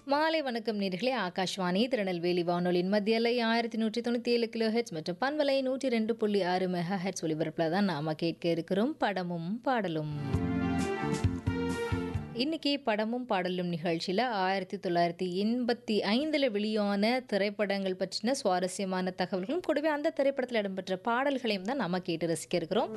மாலை வணக்கம் நேர்களே ஆகாஷ்வாணி திருநெல்வேலி வானொலியின் மத்தியலை ஆயிரத்தி நூற்றி தொண்ணூற்றி ஏழு கிலோ ஹெட்ஸ் மற்றும் பண்பலை நூற்றி ரெண்டு புள்ளி ஆறு மெகா ஹெட்ஸ் ஒலிபரப்பில் தான் நாம் கேட்க இருக்கிறோம் படமும் பாடலும் இன்னைக்கு படமும் பாடலும் நிகழ்ச்சியில் ஆயிரத்தி தொள்ளாயிரத்தி எண்பத்தி ஐந்தில் வெளியான திரைப்படங்கள் பற்றின சுவாரஸ்யமான தகவல்களும் கூடவே அந்த திரைப்படத்தில் இடம்பெற்ற பாடல்களையும் தான் நம்ம கேட்டு ரசிக்க இருக்கிறோம்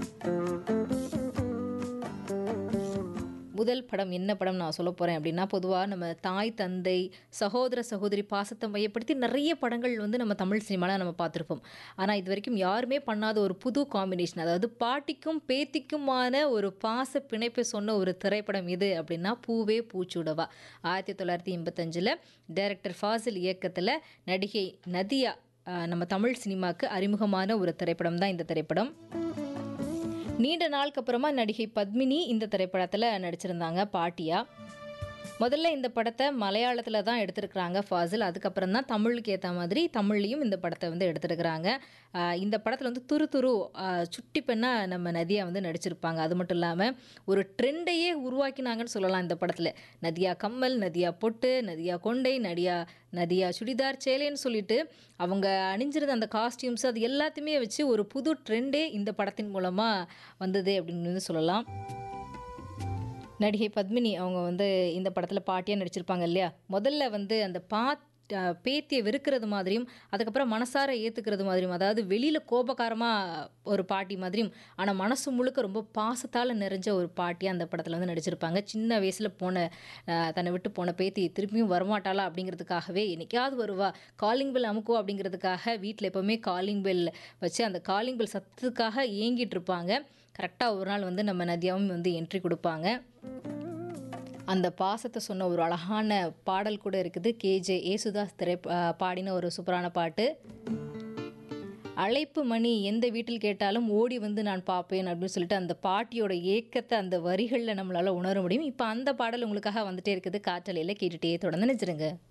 முதல் படம் என்ன படம் நான் சொல்ல போகிறேன் அப்படின்னா பொதுவாக நம்ம தாய் தந்தை சகோதர சகோதரி பாசத்தை மையப்படுத்தி நிறைய படங்கள் வந்து நம்ம தமிழ் சினிமாவில் நம்ம பார்த்துருப்போம் ஆனால் இது வரைக்கும் யாருமே பண்ணாத ஒரு புது காம்பினேஷன் அதாவது பாட்டிக்கும் பேத்திக்குமான ஒரு பாச பிணைப்பை சொன்ன ஒரு திரைப்படம் இது அப்படின்னா பூவே பூச்சுடவா ஆயிரத்தி தொள்ளாயிரத்தி எண்பத்தஞ்சில் டைரக்டர் ஃபாசில் இயக்கத்தில் நடிகை நதியா அஹ், நம்ம தமிழ் சினிமாவுக்கு அறிமுகமான ஒரு திரைப்படம் தான் இந்த திரைப்படம் நீண்ட நாளுக்கு அப்புறமா நடிகை பத்மினி இந்த திரைப்படத்தில் நடிச்சிருந்தாங்க பாட்டியா முதல்ல இந்த படத்தை மலையாளத்தில் தான் எடுத்திருக்கிறாங்க ஃபாசில் அதுக்கப்புறம் தான் தமிழுக்கு ஏற்ற மாதிரி தமிழ்லையும் இந்த படத்தை வந்து எடுத்திருக்கிறாங்க ஆஹ் இந்த படத்தில் வந்து துரு துரு ஆஹ் சுட்டி பெண்ணாக நம்ம நதியா வந்து நடிச்சிருப்பாங்க அது மட்டும் இல்லாமல் ஒரு ட்ரெண்டையே உருவாக்கினாங்கன்னு சொல்லலாம் இந்த படத்தில் நதியா கம்மல் நதியா பொட்டு நதியா கொண்டை நடியா நதியா சுடிதார் சேலைன்னு சொல்லிட்டு அவங்க அணிஞ்சிருந்த அந்த காஸ்டியூம்ஸ் அது எல்லாத்தையுமே வச்சு ஒரு புது ட்ரெண்டே இந்த படத்தின் மூலமாக வந்தது அப்படின்னு வந்து சொல்லலாம் நடிகை பத்மினி அவங்க வந்து இந்த படத்தில் பாட்டியாக நடிச்சிருப்பாங்க இல்லையா முதல்ல வந்து அந்த பாத் அஹ் பேத்தியை வெறுக்கிறது மாதிரியும் அதுக்கப்புறம் மனசார ஏற்றுக்கிறது மாதிரியும் அதாவது வெளியில் கோபக்காரமாக ஒரு பாட்டி மாதிரியும் ஆனால் மனசு முழுக்க ரொம்ப பாசத்தால் நிறைஞ்ச ஒரு பாட்டியாக அந்த படத்தில் வந்து நடிச்சிருப்பாங்க சின்ன வயசில் போன அஹ் தன்னை விட்டு போன பேத்தி திருப்பியும் வரமாட்டாளா அப்படிங்கிறதுக்காகவே என்னைக்காவது வருவா காலிங் பெல் அமுக்குவா அப்படிங்கிறதுக்காக வீட்டில் எப்போவுமே காலிங் பெல் வச்சு அந்த காலிங் பெல் சத்தத்துக்காக ஏங்கிட்டு இருப்பாங்க கரெக்டாக ஒரு நாள் வந்து நம்ம நதியாவும் வந்து என்ட்ரி கொடுப்பாங்க அந்த பாசத்தை சொன்ன ஒரு அழகான பாடல் கூட இருக்குது கேஜே ஏசுதாஸ் திரை அஹ் பாடின ஒரு சூப்பரான பாட்டு அழைப்பு மணி எந்த வீட்டில் கேட்டாலும் ஓடி வந்து நான் பார்ப்பேன் அப்படின்னு சொல்லிட்டு அந்த பாட்டியோட ஏக்கத்தை அந்த வரிகளில் நம்மளால் உணர முடியும் இப்போ அந்த பாடல் உங்களுக்காக வந்துட்டே இருக்குது காற்றலையில் கேட்டுகிட்டே தொடர்ந்து நினைச்சிருங்க